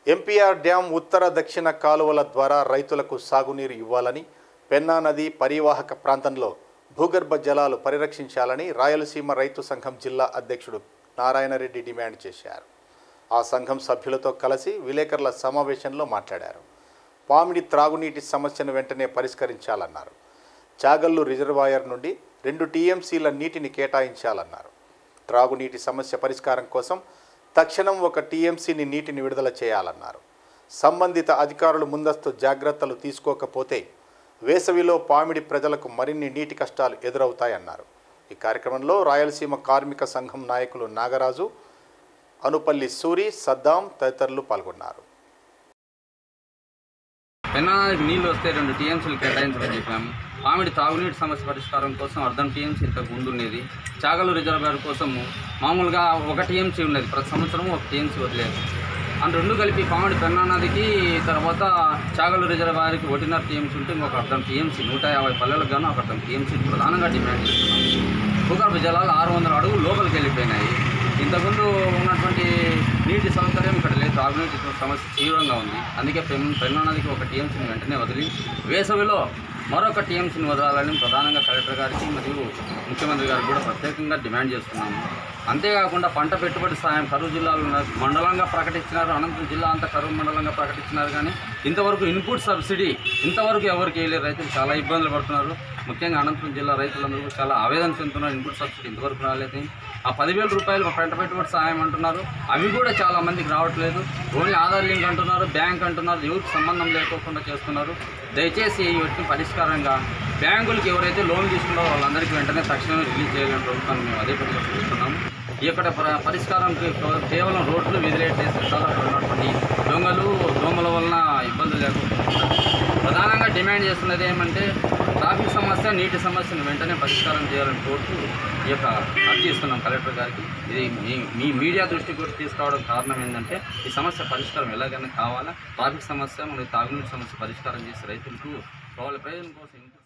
MPR dam ఉత్తర దక్షిణ కాలువల ద్వారా రైతులకు సాగునీరు ఇవ్వాలని పెన్నా నది పరివాహక ప్రాంతంలో భూగర్భ జలాలు పరిరక్షించాలని రాయలసీమ రైతు సంఘం జిల్లా అధ్యక్షుడు నారాయణరెడ్డి డిమాండ్ చేశారు ఆ సంఘం సభ్యులతో కలిసి విలేకరుల సమావేశంలో మాట్లాడారు పామిడి త్రాగునీటి సమస్యను వెంటనే పరిష్కరించాలన్నారు చాగల్లు రిజర్వాయర్ నుండి రెండు టీఎంసీల నీటిని కేటాయించాలన్నారు త్రాగునీటి సమస్య పరిష్కారం కోసం తక్షణం ఒక టీఎంసీని నీటిని విడుదల చేయాలన్నారు సంబంధిత అధికారులు ముందస్తు జాగ్రత్తలు తీసుకోకపోతే వేసవిలో పామిడి ప్రజలకు మరిన్ని నీటి కష్టాలు ఎదురవుతాయన్నారు ఈ కార్యక్రమంలో రాయలసీమ కార్మిక సంఘం నాయకులు నాగరాజు అనుపల్లి సూరి సద్దాం తదితరులు పాల్గొన్నారు పెన్నానికి నీళ్ళు వస్తే రెండు టీఎంసీలు కేటాయించమని చెప్పాము పామిడి తాగునీటి సమస్య పరిష్కారం కోసం అర్ధం టీఎంసీ ఇంతకు ముందు ఉండేది చాగలు రిజర్వాయర్ కోసము మామూలుగా ఒక టీఎంసీ ఉన్నది ప్రతి సంవత్సరం ఒక టీఎంసీ వదిలేదు అండ్ రెండు కలిపి పామిడి పెన్నా నదికి తర్వాత చాగలు రిజర్వాయర్కి ఒకటిన్నర టీఎంసీ ఉంటే ఇంకొక అర్ధం టీఎంసీ నూట యాభై పల్లెలకు గాను ఒక అర్ధం టీఎంసీ ప్రధానంగా డిమాండ్ చేస్తున్నాము భూగర్భ జలాలు ఆరు వందల అడుగులు లోపలికి వెళ్ళిపోయినాయి ఇంతకుముందు ఉన్నటువంటి నీటి సౌకర్యం ఇక్కడ లేదు తాగునీటి సమస్య తీవ్రంగా ఉంది అందుకే పెన్ పెన్నా నదికి ఒక టీఎంసీని వెంటనే వదిలి వేసవిలో మరొక టీఎంసీని వదలాలని ప్రధానంగా కలెక్టర్ గారికి మరియు ముఖ్యమంత్రి గారికి కూడా ప్రత్యేకంగా డిమాండ్ చేస్తున్నాము అంతేకాకుండా పంట పెట్టుబడి సాయం కరువు జిల్లాలో ఉన్న మండలంగా ప్రకటించినారు అనంతపురం జిల్లా అంతా కరువు మండలంగా ప్రకటించినారు కానీ ఇంతవరకు ఇన్పుట్ సబ్సిడీ ఇంతవరకు ఎవరికి వేయలేదు రైతులు చాలా ఇబ్బందులు పడుతున్నారు ముఖ్యంగా అనంతపురం జిల్లా రైతులందరూ కూడా చాలా ఆవేదన చెందుతున్నారు ఇన్పుట్ సబ్సిడీ ఇంతవరకు రాలేదు ఆ పదివేల రూపాయలు పంట పెట్టుబడి సాయం అంటున్నారు అవి కూడా చాలా మందికి రావట్లేదు ఓన్లీ ఆధార్ లింక్ అంటున్నారు బ్యాంక్ అంటున్నారు ఎవరికి సంబంధం లేకోకుండా చేస్తున్నారు దయచేసి వీటిని పరిష్కారంగా బ్యాంకులకు ఎవరైతే లోన్ తీసుకున్నారో వాళ్ళందరికీ వెంటనే తక్షణమే రిలీజ్ చేయాలని ప్రభుత్వాన్ని మేము అదే పనిగా చూస్తున్నాము ఈ యొక్క ప- పరిష్కారంకి కేవలం రోడ్లు విదిలేటేసి ఉన్నటువంటి దొంగలు దోమల వలన ఇబ్బందులు లేకుండా ప్రధానంగా డిమాండ్ చేస్తున్నది ఏమంటే ట్రాఫిక్ సమస్య నీటి సమస్యను వెంటనే పరిష్కారం చేయాలని కోరుతూ ఈ యొక్క అర్జీ ఇస్తున్నాం కలెక్టర్ గారికి ఇది మీ మీ మీడియా దృష్టికి కూడా తీసుకురావడం కారణం ఏంటంటే ఈ సమస్య పరిష్కారం ఎలాగైనా కావాలా ట్రాఫిక్ సమస్య మరియు తాగునీటి సమస్య పరిష్కారం చేసి రైతులకు వాళ్ళ ప్రయోజనం కోసం